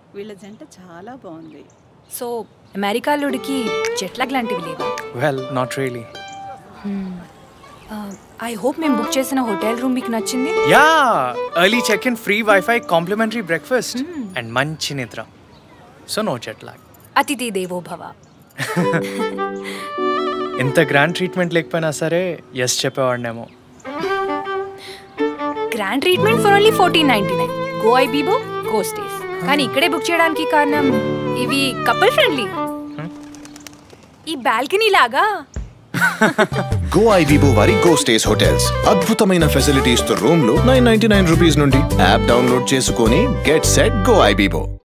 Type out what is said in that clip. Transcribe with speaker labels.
Speaker 1: వీళ్ళ జంట చాలా బాగుంది
Speaker 2: సో అమెరికా అల్లుడికి జెట్లాగ్ లాంటివి లేవా
Speaker 3: well not really
Speaker 2: I hope మేము బుక్ చేసిన హోటల్ రూమ్ మీకు నచ్చింది
Speaker 3: yeah early check in free wifi complimentary breakfast and మంచి నిద్ర సో నో జెట్ లాగ్
Speaker 2: అతిథి దేవో భవ
Speaker 3: ఇంత గ్రాండ్ ట్రీట్మెంట్ లేకపోయినా సరే ఎస్ చెప్పేవాడినేమో
Speaker 2: grand treatment for only fourteen ninety nine Goibibo go stays కానీ ఇక్కడే బుక్ చేయడానికి కారణం ఇవి కపుల్ ఫ్రెండ్లీ ఈ బాల్కనీ లాగా
Speaker 4: గో ఐబీబో వారి గో స్టేస్ హోటల్స్ అద్భుతమైన ఫెసిలిటీస్ తో రూమ్ లో నైన్ నైన్టీ నైన్ రూపీస్ నుండి యాప్ డౌన్లోడ్ చేసుకొని గెట్ సెట్ గో ఐబీబో